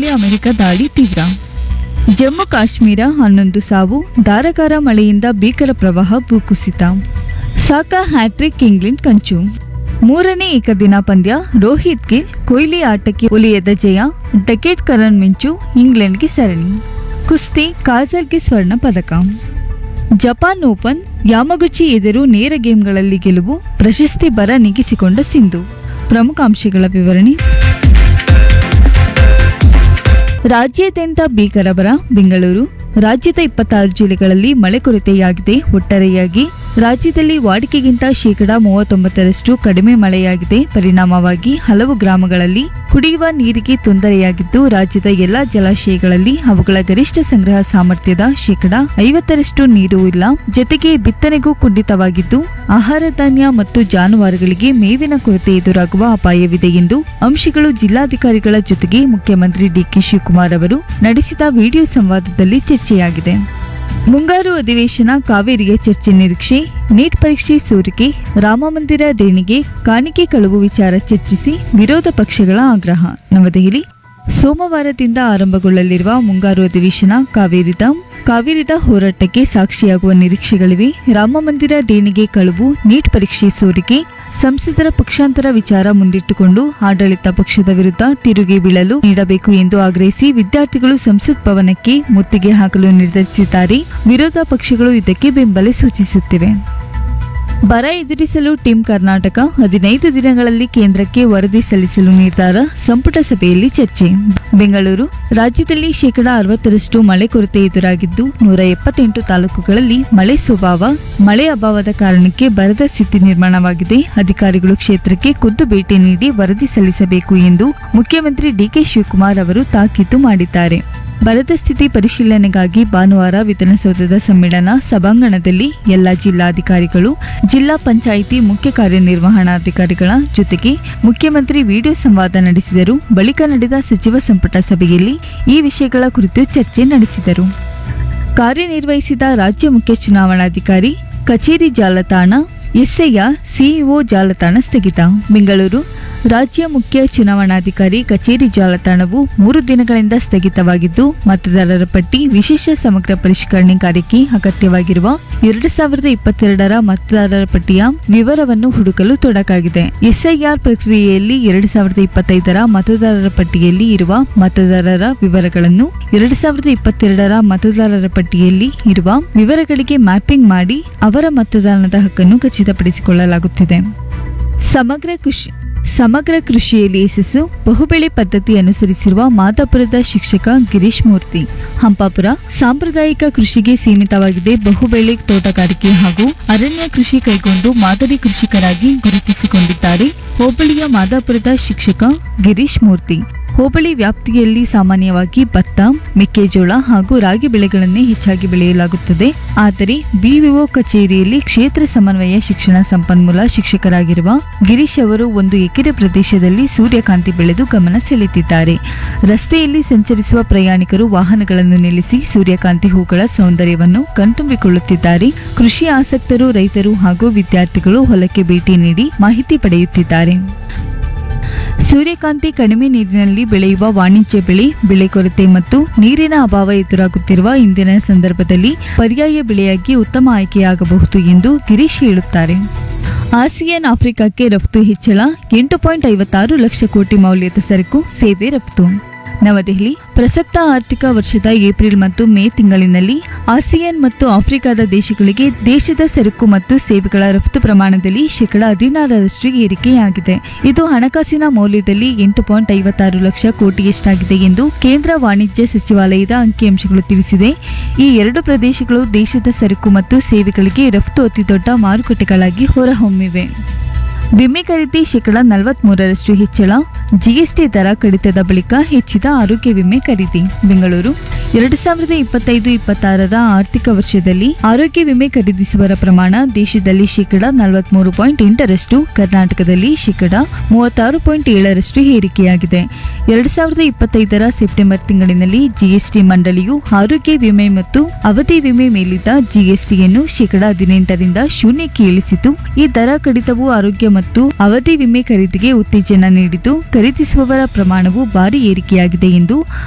ಮೇಲೆ ಅಮೆರಿಕ ದಾಳಿ ತೀವ್ರ ಜಮ್ಮು ಕಾಶ್ಮೀರ ಹನ್ನೊಂದು ಸಾವು ಧಾರಾಕಾರ ಮಳೆಯಿಂದ ಭೀಕರ ಪ್ರವಾಹ ಭೂಕುಸಿತ ಸಾಕ ಹ್ಯಾಟ್ರಿಕ್ ಇಂಗ್ಲೆಂಡ್ ಕಂಚು ಮೂರನೇ ಏಕದಿನ ಪಂದ್ಯ ರೋಹಿತ್ ಗಿಲ್ ಕೊಹ್ಲಿ ಆಟಕ್ಕೆ ಒಲಿಯದ ಜಯ ಡಕೆಟ್ ಕರಣ್ ಮಿಂಚು ಇಂಗ್ಲೆಂಡ್ಗೆ ಸರಣಿ ಕುಸ್ತಿ ಕಾಜಲ್ಗೆ ಸ್ವರ್ಣ ಪದಕ ಜಪಾನ್ ಓಪನ್ ಯಾಮಗುಚಿ ಎದುರು ನೇರ ಗೇಮ್ಗಳಲ್ಲಿ ಗೆಲುವು ಪ್ರಶಸ್ತಿ ಬರ ನೀಗಿಸಿಕೊಂಡ ಸಿಂಧು ಪ್ರಮುಖ ಅಂಶಗಳ ವಿವರಣೆ ರಾಜ್ಯಾದ್ಯಂತ ಭೀಕರ ಬರ ಬೆಂಗಳೂರು ರಾಜ್ಯದ ಇಪ್ಪತ್ತಾರು ಜಿಲ್ಲೆಗಳಲ್ಲಿ ಮಳೆ ಕೊರತೆಯಾಗಿದೆ ಒಟ್ಟಾರೆಯಾಗಿ ರಾಜ್ಯದಲ್ಲಿ ವಾಡಿಕೆಗಿಂತ ಶೇಕಡಾ ಮೂವತ್ತೊಂಬತ್ತರಷ್ಟು ಕಡಿಮೆ ಮಳೆಯಾಗಿದೆ ಪರಿಣಾಮವಾಗಿ ಹಲವು ಗ್ರಾಮಗಳಲ್ಲಿ ಕುಡಿಯುವ ನೀರಿಗೆ ತೊಂದರೆಯಾಗಿದ್ದು ರಾಜ್ಯದ ಎಲ್ಲಾ ಜಲಾಶಯಗಳಲ್ಲಿ ಅವುಗಳ ಗರಿಷ್ಠ ಸಂಗ್ರಹ ಸಾಮರ್ಥ್ಯದ ಶೇಕಡಾ ಐವತ್ತರಷ್ಟು ನೀರು ಇಲ್ಲ ಜತೆಗೆ ಬಿತ್ತನೆಗೂ ಕುಂಠಿತವಾಗಿದ್ದು ಆಹಾರ ಧಾನ್ಯ ಮತ್ತು ಜಾನುವಾರುಗಳಿಗೆ ಮೇವಿನ ಕೊರತೆ ಎದುರಾಗುವ ಅಪಾಯವಿದೆ ಎಂದು ಅಂಶಗಳು ಜಿಲ್ಲಾಧಿಕಾರಿಗಳ ಜೊತೆಗೆ ಮುಖ್ಯಮಂತ್ರಿ ಡಿಕೆ ಶಿವಕುಮಾರ್ ಅವರು ನಡೆಸಿದ ವಿಡಿಯೋ ಸಂವಾದದಲ್ಲಿ ಚರ್ಚೆಯಾಗಿದೆ ಮುಂಗಾರು ಅಧಿವೇಶನ ಕಾವೇರಿಯ ಚರ್ಚೆ ನಿರೀಕ್ಷೆ ನೀಟ್ ಪರೀಕ್ಷೆ ಸೋರಿಕೆ ರಾಮಮಂದಿರ ದೇಣಿಗೆ ಕಾಣಿಕೆ ಕಳುವು ವಿಚಾರ ಚರ್ಚಿಸಿ ವಿರೋಧ ಪಕ್ಷಗಳ ಆಗ್ರಹ ನವದೆಹಲಿ ಸೋಮವಾರದಿಂದ ಆರಂಭಗೊಳ್ಳಲಿರುವ ಮುಂಗಾರು ಅಧಿವೇಶನ ಕಾವೇರಿದ ಕಾವೇರಿದ ಹೋರಾಟಕ್ಕೆ ಸಾಕ್ಷಿಯಾಗುವ ನಿರೀಕ್ಷೆಗಳಿವೆ ರಾಮಮಂದಿರ ದೇಣಿಗೆ ಕಳುವು ನೀಟ್ ಪರೀಕ್ಷೆ ಸೋರಿಕೆ ಸಂಸದರ ಪಕ್ಷಾಂತರ ವಿಚಾರ ಮುಂದಿಟ್ಟುಕೊಂಡು ಆಡಳಿತ ಪಕ್ಷದ ವಿರುದ್ಧ ತಿರುಗಿ ಬೀಳಲು ನೀಡಬೇಕು ಎಂದು ಆಗ್ರಹಿಸಿ ವಿದ್ಯಾರ್ಥಿಗಳು ಸಂಸತ್ ಭವನಕ್ಕೆ ಮುತ್ತಿಗೆ ಹಾಕಲು ನಿರ್ಧರಿಸಿದ್ದಾರೆ ವಿರೋಧ ಪಕ್ಷಗಳು ಇದಕ್ಕೆ ಬೆಂಬಲ ಸೂಚಿಸುತ್ತಿವೆ ಬರ ಎದುರಿಸಲು ಟೀಂ ಕರ್ನಾಟಕ ಹದಿನೈದು ದಿನಗಳಲ್ಲಿ ಕೇಂದ್ರಕ್ಕೆ ವರದಿ ಸಲ್ಲಿಸಲು ನಿರ್ಧಾರ ಸಂಪುಟ ಸಭೆಯಲ್ಲಿ ಚರ್ಚೆ ಬೆಂಗಳೂರು ರಾಜ್ಯದಲ್ಲಿ ಶೇಕಡಾ ಅರವತ್ತರಷ್ಟು ಮಳೆ ಕೊರತೆ ಎದುರಾಗಿದ್ದು ನೂರ ಎಪ್ಪತ್ತೆಂಟು ತಾಲೂಕುಗಳಲ್ಲಿ ಮಳೆ ಸ್ವಭಾವ ಮಳೆ ಅಭಾವದ ಕಾರಣಕ್ಕೆ ಬರದ ಸ್ಥಿತಿ ನಿರ್ಮಾಣವಾಗಿದೆ ಅಧಿಕಾರಿಗಳು ಕ್ಷೇತ್ರಕ್ಕೆ ಖುದ್ದು ಭೇಟಿ ನೀಡಿ ವರದಿ ಸಲ್ಲಿಸಬೇಕು ಎಂದು ಮುಖ್ಯಮಂತ್ರಿ ಡಿಕೆ ಶಿವಕುಮಾರ್ ಅವರು ತಾಕೀತು ಮಾಡಿದ್ದಾರೆ ಬರದ ಸ್ಥಿತಿ ಪರಿಶೀಲನೆಗಾಗಿ ಭಾನುವಾರ ವಿಧಾನಸೌಧದ ಸಮ್ಮೇಳನ ಸಭಾಂಗಣದಲ್ಲಿ ಎಲ್ಲ ಜಿಲ್ಲಾಧಿಕಾರಿಗಳು ಜಿಲ್ಲಾ ಪಂಚಾಯಿತಿ ಮುಖ್ಯ ಕಾರ್ಯನಿರ್ವಹಣಾಧಿಕಾರಿಗಳ ಜೊತೆಗೆ ಮುಖ್ಯಮಂತ್ರಿ ವಿಡಿಯೋ ಸಂವಾದ ನಡೆಸಿದರು ಬಳಿಕ ನಡೆದ ಸಚಿವ ಸಂಪುಟ ಸಭೆಯಲ್ಲಿ ಈ ವಿಷಯಗಳ ಕುರಿತು ಚರ್ಚೆ ನಡೆಸಿದರು ಕಾರ್ಯನಿರ್ವಹಿಸಿದ ರಾಜ್ಯ ಮುಖ್ಯ ಚುನಾವಣಾಧಿಕಾರಿ ಕಚೇರಿ ಜಾಲತಾಣ ಎಸ್ಐಯ ಸಿಇಒ ಜಾಲತಾಣ ಸ್ಥಗಿತ ಬೆಂಗಳೂರು ರಾಜ್ಯ ಮುಖ್ಯ ಚುನಾವಣಾಧಿಕಾರಿ ಕಚೇರಿ ಜಾಲತಾಣವು ಮೂರು ದಿನಗಳಿಂದ ಸ್ಥಗಿತವಾಗಿದ್ದು ಮತದಾರರ ಪಟ್ಟಿ ವಿಶೇಷ ಸಮಗ್ರ ಪರಿಷ್ಕರಣೆ ಕಾರ್ಯಕ್ಕೆ ಅಗತ್ಯವಾಗಿರುವ ಎರಡು ಸಾವಿರದ ಇಪ್ಪತ್ತೆರಡರ ಮತದಾರರ ಪಟ್ಟಿಯ ವಿವರವನ್ನು ಹುಡುಕಲು ತೊಡಕಾಗಿದೆ ಎಸ್ಐಆರ್ ಪ್ರಕ್ರಿಯೆಯಲ್ಲಿ ಎರಡು ಸಾವಿರದ ಇಪ್ಪತ್ತೈದರ ಮತದಾರರ ಪಟ್ಟಿಯಲ್ಲಿ ಇರುವ ಮತದಾರರ ವಿವರಗಳನ್ನು ಎರಡು ಸಾವಿರದ ಇಪ್ಪತ್ತೆರಡರ ಮತದಾರರ ಪಟ್ಟಿಯಲ್ಲಿ ಇರುವ ವಿವರಗಳಿಗೆ ಮ್ಯಾಪಿಂಗ್ ಮಾಡಿ ಅವರ ಮತದಾನದ ಹಕ್ಕನ್ನು ಖಚಿತಪಡಿಸಿಕೊಳ್ಳಲಾಗುತ್ತಿದೆ ಸಮಗ್ರ ಕೃಷಿ ಸಮಗ್ರ ಕೃಷಿಯಲ್ಲಿ ಯಶಸ್ಸು ಬಹುಬೆಳೆ ಪದ್ಧತಿ ಅನುಸರಿಸಿರುವ ಮಾದಾಪುರದ ಶಿಕ್ಷಕ ಗಿರೀಶ್ ಮೂರ್ತಿ ಹಂಪಾಪುರ ಸಾಂಪ್ರದಾಯಿಕ ಕೃಷಿಗೆ ಸೀಮಿತವಾಗಿದೆ ಬಹುಬೆಳೆ ತೋಟಗಾರಿಕೆ ಹಾಗೂ ಅರಣ್ಯ ಕೃಷಿ ಕೈಗೊಂಡು ಮಾದರಿ ಕೃಷಿಕರಾಗಿ ಗುರುತಿಸಿಕೊಂಡಿದ್ದಾರೆ ಹೋಬಳಿಯ ಮಾದಾಪುರದ ಶಿಕ್ಷಕ ಗಿರೀಶ್ ಮೂರ್ತಿ ಹೋಬಳಿ ವ್ಯಾಪ್ತಿಯಲ್ಲಿ ಸಾಮಾನ್ಯವಾಗಿ ಭತ್ತ ಮೆಕ್ಕೆಜೋಳ ಹಾಗೂ ರಾಗಿ ಬೆಳೆಗಳನ್ನೇ ಹೆಚ್ಚಾಗಿ ಬೆಳೆಯಲಾಗುತ್ತದೆ ಆದರೆ ಬಿವಿಒ ಕಚೇರಿಯಲ್ಲಿ ಕ್ಷೇತ್ರ ಸಮನ್ವಯ ಶಿಕ್ಷಣ ಸಂಪನ್ಮೂಲ ಶಿಕ್ಷಕರಾಗಿರುವ ಗಿರೀಶ್ ಅವರು ಒಂದು ಎಕರೆ ಪ್ರದೇಶದಲ್ಲಿ ಸೂರ್ಯಕಾಂತಿ ಬೆಳೆದು ಗಮನ ಸೆಳೆದಿದ್ದಾರೆ ರಸ್ತೆಯಲ್ಲಿ ಸಂಚರಿಸುವ ಪ್ರಯಾಣಿಕರು ವಾಹನಗಳನ್ನು ನಿಲ್ಲಿಸಿ ಸೂರ್ಯಕಾಂತಿ ಹೂಗಳ ಸೌಂದರ್ಯವನ್ನು ಕಣ್ತುಂಬಿಕೊಳ್ಳುತ್ತಿದ್ದಾರೆ ಕೃಷಿ ಆಸಕ್ತರು ರೈತರು ಹಾಗೂ ವಿದ್ಯಾರ್ಥಿಗಳು ಹೊಲಕ್ಕೆ ಭೇಟಿ ನೀಡಿ ಮಾಹಿತಿ ಪಡೆಯುತ್ತಿದ್ದಾರೆ ಸೂರ್ಯಕಾಂತಿ ಕಡಿಮೆ ನೀರಿನಲ್ಲಿ ಬೆಳೆಯುವ ವಾಣಿಜ್ಯ ಬೆಳೆ ಬೆಳೆ ಕೊರತೆ ಮತ್ತು ನೀರಿನ ಅಭಾವ ಎದುರಾಗುತ್ತಿರುವ ಇಂದಿನ ಸಂದರ್ಭದಲ್ಲಿ ಪರ್ಯಾಯ ಬೆಳೆಯಾಗಿ ಉತ್ತಮ ಆಯ್ಕೆಯಾಗಬಹುದು ಎಂದು ಗಿರೀಶ್ ಹೇಳುತ್ತಾರೆ ಆಸಿಯಾನ್ ಆಫ್ರಿಕಾಕ್ಕೆ ರಫ್ತು ಹೆಚ್ಚಳ ಎಂಟು ಪಾಯಿಂಟ್ ಐವತ್ತಾರು ಲಕ್ಷ ಕೋಟಿ ಮೌಲ್ಯದ ಸರಕು ಸೇವೆ ರಫ್ತು ನವದೆಹಲಿ ಪ್ರಸಕ್ತ ಆರ್ಥಿಕ ವರ್ಷದ ಏಪ್ರಿಲ್ ಮತ್ತು ಮೇ ತಿಂಗಳಿನಲ್ಲಿ ಆಸಿಯಾನ್ ಮತ್ತು ಆಫ್ರಿಕಾದ ದೇಶಗಳಿಗೆ ದೇಶದ ಸರಕು ಮತ್ತು ಸೇವೆಗಳ ರಫ್ತು ಪ್ರಮಾಣದಲ್ಲಿ ಶೇಕಡ ಹದಿನಾರರಷ್ಟು ಏರಿಕೆಯಾಗಿದೆ ಇದು ಹಣಕಾಸಿನ ಮೌಲ್ಯದಲ್ಲಿ ಎಂಟು ಪಾಯಿಂಟ್ ಐವತ್ತಾರು ಲಕ್ಷ ಕೋಟಿಯಷ್ಟಾಗಿದೆ ಎಂದು ಕೇಂದ್ರ ವಾಣಿಜ್ಯ ಸಚಿವಾಲಯದ ಅಂಕಿಅಂಶಗಳು ತಿಳಿಸಿದೆ ಈ ಎರಡು ಪ್ರದೇಶಗಳು ದೇಶದ ಸರಕು ಮತ್ತು ಸೇವೆಗಳಿಗೆ ರಫ್ತು ಅತಿದೊಡ್ಡ ಮಾರುಕಟ್ಟೆಗಳಾಗಿ ಹೊರಹೊಮ್ಮಿವೆ ವಿಮೆ ಖರೀದಿ ಶೇಕಡ ನಲವತ್ಮೂರರಷ್ಟು ಹೆಚ್ಚಳ ಜಿಎಸ್ಟಿ ದರ ಕಡಿತದ ಬಳಿಕ ಹೆಚ್ಚಿದ ಆರೋಗ್ಯ ವಿಮೆ ಖರೀದಿ ಬೆಂಗಳೂರು ಎರಡು ಸಾವಿರದ ಇಪ್ಪತ್ತೈದು ಇಪ್ಪತ್ತಾರರ ಆರ್ಥಿಕ ವರ್ಷದಲ್ಲಿ ಆರೋಗ್ಯ ವಿಮೆ ಖರೀದಿಸುವರ ಪ್ರಮಾಣ ದೇಶದಲ್ಲಿ ಶೇಕಡ ನಲವತ್ಮೂರು ಪಾಯಿಂಟ್ ಎಂಟರಷ್ಟು ಕರ್ನಾಟಕದಲ್ಲಿ ಶೇಕಡ ಮೂವತ್ತಾರು ಪಾಯಿಂಟ್ ಏಳರಷ್ಟು ಏರಿಕೆಯಾಗಿದೆ ಎರಡು ಸಾವಿರದ ಇಪ್ಪತ್ತೈದರ ಸೆಪ್ಟೆಂಬರ್ ತಿಂಗಳಿನಲ್ಲಿ ಜಿಎಸ್ಟಿ ಮಂಡಳಿಯು ಆರೋಗ್ಯ ವಿಮೆ ಮತ್ತು ಅವಧಿ ವಿಮೆ ಮೇಲಿದ್ದ ಜಿಎಸ್ಟಿಯನ್ನು ಶೇಕಡ ಹದಿನೆಂಟರಿಂದ ಶೂನ್ಯಕ್ಕೆ ಇಳಿಸಿತು ಈ ದರ ಕಡಿತವು ಆರೋಗ್ಯ ಮತ್ತು ಅವಧಿ ವಿಮೆ ಖರೀದಿಗೆ ಉತ್ತೇಜನ ನೀಡಿದ್ದು ಖರೀದಿಸುವವರ ಪ್ರಮಾಣವು ಭಾರಿ ಏರಿಕೆಯಾಗಿದೆ ಎಂದು